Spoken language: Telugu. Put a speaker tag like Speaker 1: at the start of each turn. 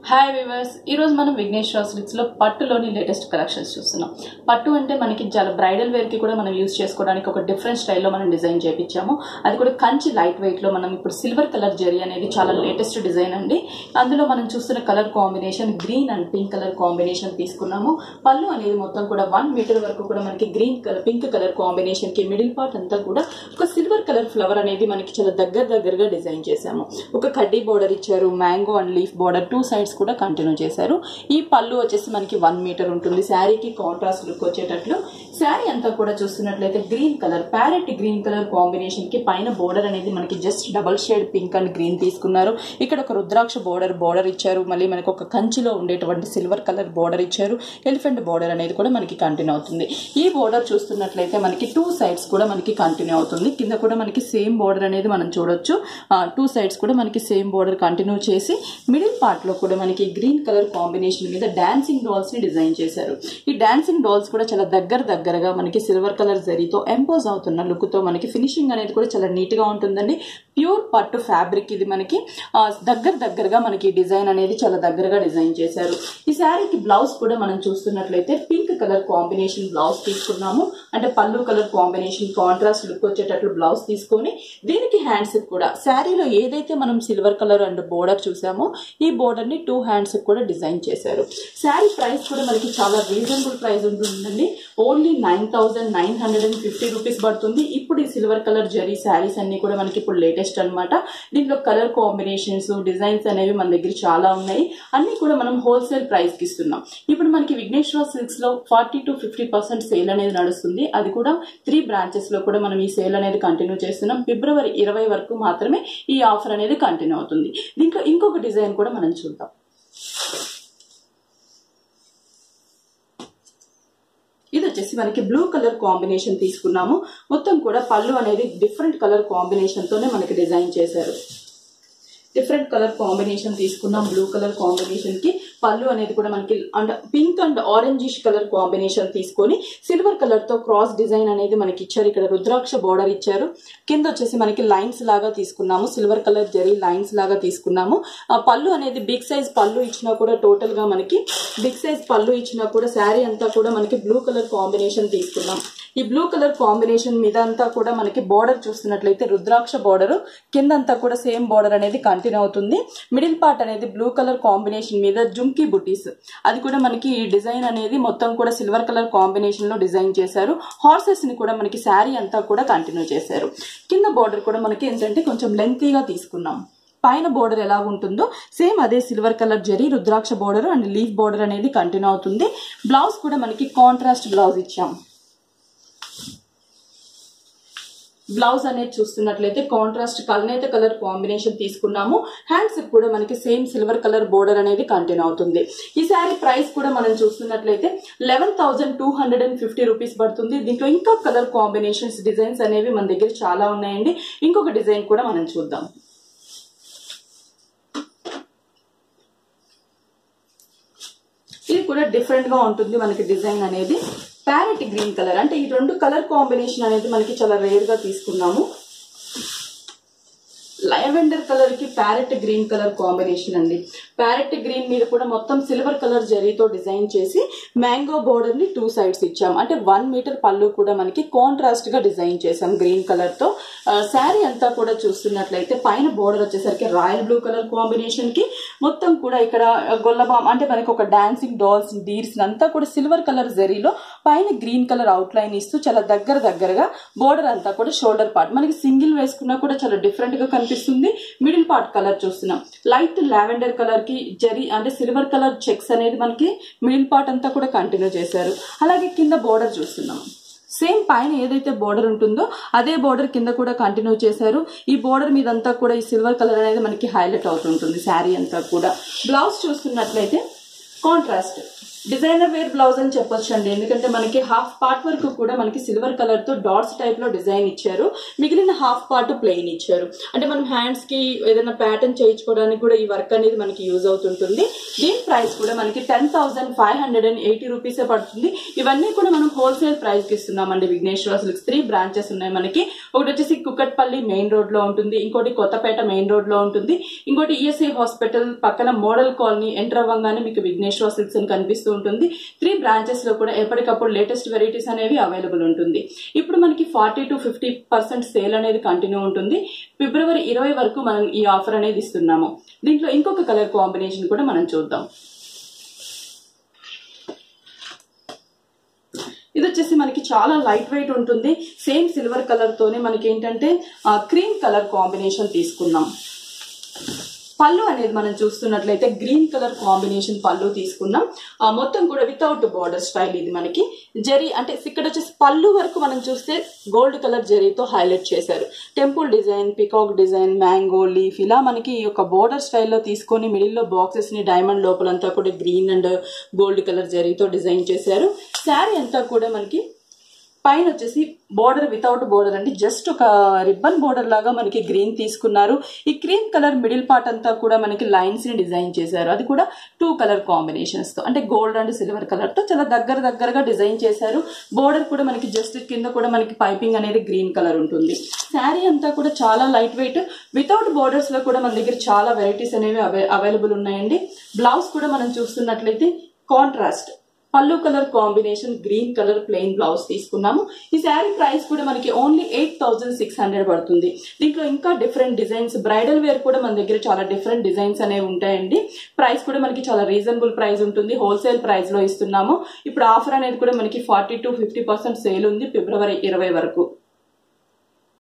Speaker 1: హాయ్ వివర్స్ ఈ రోజు మనం విఘ్నేశ్వర సిల్క్స్ లో పట్టులోని లేటెస్ట్ కలెక్షన్స్ చూస్తున్నాం పట్టు అంటే మనకి చాలా బ్రైడల్ వేర్ కి కూడా మనం యూస్ చేసుకోవడానికి ఒక డిఫరెంట్ స్టైల్లో మనం డిజైన్ చేపించాము అది కూడా కంచి లైట్ వెయిట్ లో మనం ఇప్పుడు సిల్వర్ కలర్ జరీ అనేది చాలా లేటెస్ట్ డిజైన్ అండి అందులో మనం చూస్తున్న colour combination green and pink colour combination తీసుకున్నాము పళ్ళు అనేది మొత్తం కూడా వన్ మీటర్ వరకు కూడా మనకి green colour pink colour combination కి మిడిల్ పార్ట్ అంతా కూడా ఒక సిల్వర్ కలర్ ఫ్లవర్ అనేది మనకి చాలా దగ్గర దగ్గరగా డిజైన్ చేశాము ఒక కడ్డీ బోర్డర్ ఇచ్చారు mango and leaf border two sides కూడా కంటిన్యూ చేశారు ఈ పళ్ళు వచ్చేసి మనకి వన్ మీటర్ ఉంటుంది శారీకి కాంట్రాస్ట్ లుక్ వచ్చేటట్లు శారీ అంతా కూడా చూస్తున్నట్లయితే green colour parrot green colour combination కి పైన బోర్డర్ అనేది మనకి just double shade pink and green తీసుకున్నారు ఇక్కడ ఒక రుద్రాక్ష బోర్డర్ బోర్డర్ ఇచ్చారు మళ్ళీ మనకు ఒక కంచిలో ఉండేటువంటి సిల్వర్ కలర్ బోర్డర్ ఇచ్చారు ఎలిఫెంట్ బోర్డర్ అనేది కూడా మనకి కంటిన్యూ అవుతుంది ఈ బోర్డర్ చూస్తున్నట్లయితే మనకి టూ సైడ్స్ కూడా మనకి కంటిన్యూ అవుతుంది కింద కూడా మనకి సేమ్ బోర్డర్ అనేది మనం చూడొచ్చు టూ సైడ్స్ కూడా మనకి సేమ్ బోర్డర్ కంటిన్యూ చేసి మిడిల్ పార్ట్ లో కూడా మనకి గ్రీన్ కలర్ కాంబినేషన్ మీద డాన్సింగ్ డాల్స్ ని డిజైన్ చేశారు ఈ డాన్సింగ్ డాల్స్ కూడా చాలా దగ్గర దగ్గరగా మనకి సిల్వర్ కలర్ జరీతో ఎంపోజ్ అవుతున్న లుక్ తో మనకి ఫినిషింగ్ అనేది కూడా చాలా నీట్ గా ఉంటుందండి ప్యూర్ పట్టు ఫ్యాబ్రిక్ ఇది మనకి ఆ, దగ్గర దగ్గరగా మనకి డిజైన్ అనేది చాలా దగ్గరగా డిజైన్ చేశారు ఈ శారీకి బ్లౌజ్ కూడా మనం చూస్తున్నట్లయితే పింక్ కలర్ కాంబినేషన్ బ్లౌజ్ తీసుకున్నాము అంటే పళ్ళు కలర్ కాంబినేషన్ కాంట్రాస్ట్ లుక్ వచ్చేటట్లు బ్లౌజ్ తీసుకొని దీనికి హ్యాండ్స్ కూడా శారీలో ఏదైతే మనం సిల్వర్ కలర్ అండ్ బోర్డర్ చూసామో ఈ బోర్డర్ ని టూ హ్యాండ్స్ కూడా డిజైన్ చేశారు శారీ ప్రైస్ కూడా మనకి చాలా రీజనబుల్ ప్రైస్ ఉంటుందండి only nine thousand nine hundred and fifty rupees పడుతుంది ఇప్పుడు ఈ సిల్వర్ కలర్ జరీ శారీస్ అన్ని కూడా మనకి ఇప్పుడు లేటెస్ట్ అన్నమాట దీంట్లో కలర్ కాంబినేషన్స్ డిజైన్స్ అనేవి మన దగ్గర చాలా ఉన్నాయి అన్ని కూడా మనం హోల్సేల్ ప్రైస్ కి ఇస్తున్నాం ఇప్పుడు మనకి విఘ్నేశ్వర సిల్క్స్ లో forty to fifty percent sale అనేది నడుస్తుంది అది కూడా త్రీ బ్రాంచెస్ లో కూడా మనం ఈ సేల్ అనేది కంటిన్యూ చేస్తున్నాం ఫిబ్రవరి ఇరవై వరకు మాత్రమే ఈ ఆఫర్ అనేది కంటిన్యూ అవుతుంది దీంట్లో ఇంకొక డిజైన్ కూడా మనం చూద్దాం ఇది వచ్చేసి మనకి బ్లూ కలర్ కాంబినేషన్ తీసుకున్నాము మొత్తం కూడా పళ్ళు అనేది డిఫరెంట్ కలర్ కాంబినేషన్ తోనే మనకి డిజైన్ చేశారు డిఫరెంట్ కలర్ కాంబినేషన్ తీసుకున్నాం బ్లూ కలర్ కాంబినేషన్ కి పళ్ళు అనేది కూడా మనకి and pink and orangish colour combination తీసుకొని సిల్వర్ కలర్ తో క్రాస్ డిజైన్ అనేది మనకి ఇచ్చారు ఇక్కడ రుద్రాక్ష బోర్డర్ ఇచ్చారు కింద వచ్చేసి మనకి లైన్స్ లాగా తీసుకున్నాము సిల్వర్ కలర్ జరీ లైన్స్ లాగా తీసుకున్నాము ఆ పళ్ళు అనేది బిగ్ సైజ్ పళ్ళు ఇచ్చినా కూడా టోటల్ గా మనకి బిగ్ సైజ్ పళ్ళు ఇచ్చినా కూడా శారీ అంతా కూడా మనకి బ్లూ కలర్ కాంబినేషన్ తీసుకున్నాం ఈ బ్లూ కలర్ కాంబినేషన్ మీద అంతా కూడా మనకి బోర్డర్ చూస్తున్నట్లయితే రుద్రాక్ష బోర్డర్ కింద అంతా కూడా సేమ్ బోర్డర్ అనేది కంటిన్యూ అవుతుంది మిడిల్ పార్ట్ అనేది బ్లూ కలర్ కాంబినేషన్ మీద జుంకీ బుటీస్ అది కూడా మనకి ఈ డిజైన్ అనేది మొత్తం కూడా సిల్వర్ కలర్ కాంబినేషన్ లో డిజైన్ చేశారు హార్సెస్ ని కూడా మనకి శారీ అంతా కూడా కంటిన్యూ చేశారు కింద బోర్డర్ కూడా మనకి ఏంటంటే కొంచెం లెంతీగా తీసుకున్నాం పైన బోర్డర్ ఎలా ఉంటుందో సేమ్ అదే silver colour zari rudraksha border and leaf border అనేది కంటిన్యూ అవుతుంది బ్లౌజ్ కూడా మనకి కాంట్రాస్ట్ బ్లౌజ్ ఇచ్చాం బ్లౌజ్ అనేది చూస్తున్నట్లయితే కాంట్రాస్ట్ కల్నేత కలర్ కాంబినేషన్ తీసుకున్నాము హ్యాండ్స్ కూడా మనకి సేమ్ సిల్వర్ కలర్ బోర్డర్ అనేది కంటిన్యూ అవుతుంది ఈ శారీ ప్రైస్ కూడా మనం చూస్తున్నట్లయితే eleven thousand two hundred and fifty rupees పడుతుంది దీంట్లో ఇంకా కలర్ కాంబినేషన్స్ డిజైన్స్ అనేవి మన దగ్గర చాలా ఉన్నాయండి ఇంకొక డిజైన్ కూడా మనం చూద్దాం ఇది కూడా డిఫరెంట్ గా ఉంటుంది మనకి డిజైన్ అనేది ప్యారెట్ గ్రీన్ కలర్ అంటే ఈ రెండు కలర్ కాంబినేషన్ అనేది మనకి చాలా రేర్ గా తీసుకున్నాము లైవెండర్ కలర్ కి ప్యారెట్ గ్రీన్ కలర్ కాంబినేషన్ అండి ప్యారెట్ గ్రీన్ మీద కూడా మొత్తం సిల్వర్ కలర్ జరీతో డిజైన్ చేసి మ్యాంగో బోర్డర్ ని టూ సైడ్స్ ఇచ్చాం అంటే వన్ మీటర్ పళ్ళు కూడా మనకి కాంట్రాస్ట్ గా డిజైన్ చేసాం గ్రీన్ కలర్ తో శారీ అంతా కూడా చూస్తున్నట్లయితే పైన బోర్డర్ వచ్చేసరికి రాయల్ బ్లూ కలర్ కాంబినేషన్ కి మొత్తం కూడా ఇక్కడ గొల్లబామ్ అంటే మనకి ఒక డాన్సింగ్ డాల్స్ డీర్స్ అంతా కూడా సిల్వర్ కలర్ జరీలో పైన గ్రీన్ కలర్ అవుట్ లైన్ ఇస్తూ చాలా దగ్గర దగ్గరగా బోర్డర్ అంతా కూడా షోల్డర్ పార్ట్ మనకి సింగిల్ వేసుకున్నా కూడా చాలా డిఫరెంట్ గా కనిపిస్తుంది మిడిల్ పార్ట్ కలర్ చూస్తున్నాం లైట్ లావెండర్ కలర్ కి జరీ అంటే సిల్వర్ కలర్ చెక్స్ అనేది మనకి మిడిల్ పార్ట్ అంతా కూడా కంటిన్యూ చేశారు అలాగే కింద బోర్డర్ చూస్తున్నాం సేమ్ పైన ఏదైతే బోర్డర్ ఉంటుందో అదే బోర్డర్ కింద కూడా కంటిన్యూ చేశారు ఈ బోర్డర్ మీద అంతా కూడా ఈ సిల్వర్ కలర్ అనేది మనకి హైలైట్ అవుతుంటుంది శారీ అంతా కూడా బ్లౌజ్ చూస్తున్నట్లయితే కాంట్రాస్ట్ డిజైనర్ వేర్ బ్లౌజ్ అని చెప్పొచ్చు అండి ఎందుకంటే మనకి హాఫ్ పార్ట్ వరకు కూడా మనకి సిల్వర్ కలర్ తో డాట్స్ టైప్ లో డిజైన్ ఇచ్చారు మిగిలిన హాఫ్ పార్ట్ ప్లెయిన్ ఇచ్చారు అంటే మనం హ్యాండ్స్ కి ఏదైనా ప్యాటర్న్ చేయించుకోవడానికి కూడా ఈ వర్క్ అనేది మనకి యూజ్ అవుతుంటుంది దీని ప్రైస్ కూడా మనకి ten thousand five hundred and eighty రూపీసే పడుతుంది ఇవన్నీ కూడా మనం హోల్సేల్ ప్రైస్ కి ఇస్తున్నామండి విఘ్నేశ్వర సిల్క్స్ త్రీ బ్రాంచెస్ ఉన్నాయి మనకి ఒకటి వచ్చేసి కుకట్పల్లి మెయిన్ రోడ్ లో ఉంటుంది ఇంకోటి కొత్తపేట మెయిన్ రోడ్ లో ఉంటుంది ఇంకోటి ఈఎస్ఐ హాస్పిటల్ పక్కన మోడల్ కాలనీ ఎంటర్ అవ్వగానే మీకు విఘ్నేశ్వర సిల్క్స్ అని కనిపిస్తూ ఉంటుంది త్రీ బ్రాంచెస్ లో కూడా ఎప్పటికప్పుడు లేటెస్ట్ వెరైటీస్ అనేవి అవైలబుల్ ఉంటుంది ఇప్పుడు మనకి forty to fifty percent sale అనేది కంటిన్యూ ఉంటుంది ఫిబ్రవరి ఇరవై వరకు మనం ఈ ఆఫర్ అనేది ఇస్తున్నాము దీంట్లో ఇంకొక కలర్ కాంబినేషన్ కూడా మనం చూద్దాం ఇది వచ్చేసి మనకి చాలా లైట్ వెయిట్ ఉంటుంది సేమ్ సిల్వర్ కలర్ తోనే మనకి ఏంటంటే క్రీమ్ కలర్ కాంబినేషన్ తీసుకున్నాం పళ్ళు అనేది మనం చూస్తున్నట్లయితే గ్రీన్ కలర్ కాంబినేషన్ పళ్ళు తీసుకున్నాం ఆ మొత్తం కూడా వితౌట్ బార్డర్ స్టైల్ ఇది మనకి జరీ అంటే ఇక్కడ వచ్చేసి పళ్ళు వరకు మనం చూస్తే గోల్డ్ కలర్ జరీతో హైలైట్ చేశారు temple design peacock design mango leaf ఇలా మనకి ఈ యొక్క బోర్డర్ స్టైల్లో తీసుకొని మిడిల్లో బాక్సెస్ ని డైమండ్ లోపలంతా కూడా గ్రీన్ అండ్ గోల్డ్ కలర్ జరీతో డిజైన్ చేశారు శారీ అంతా కూడా మనకి పైన వచ్చేసి బోర్డర్ వితౌట్ బోర్డర్ అండి జస్ట్ ఒక రిబ్బన్ బోర్డర్ లాగా మనకి గ్రీన్ తీసుకున్నారు ఈ క్రీమ్ కలర్ మిడిల్ పార్ట్ అంతా కూడా మనకి లైన్స్ ని డిజైన్ చేశారు అది కూడా టూ కలర్ కాంబినేషన్స్ తో అంటే గోల్డ్ అండ్ సిల్వర్ కలర్ తో చాలా దగ్గర దగ్గరగా డిజైన్ చేశారు బోర్డర్ కూడా మనకి జస్ట్ కింద కూడా మనకి పైపింగ్ అనేది గ్రీన్ కలర్ ఉంటుంది శారీ అంతా కూడా చాలా లైట్ వెయిట్ వితౌట్ బోర్డర్స్ లో కూడా మన దగ్గర చాలా వెరైటీస్ అనేవి అవైలబుల్ ఉన్నాయండి బ్లౌజ్ కూడా మనం చూస్తున్నట్లయితే కాంట్రాస్ట్ పళ్ళు colour combination green colour plain blouse తీసుకున్నాము ఈ శారీ ప్రైస్ కూడా మనకి only eight thousand six hundred పడుతుంది దీంట్లో ఇంకా డిఫరెంట్ డిజైన్స్ బ్రైడల్ వేర్ కూడా మన దగ్గర చాలా డిఫరెంట్ డిజైన్స్ అనేవి ఉంటాయండి ప్రైస్ కూడా మనకి చాలా రీజనబుల్ ప్రైస్ ఉంటుంది హోల్సేల్ ప్రైస్ లో ఇస్తున్నాము ఇప్పుడు ఆఫర్ అనేది కూడా మనకి forty to fifty percent sale ఉంది ఫిబ్రవరి ఇరవై వరకు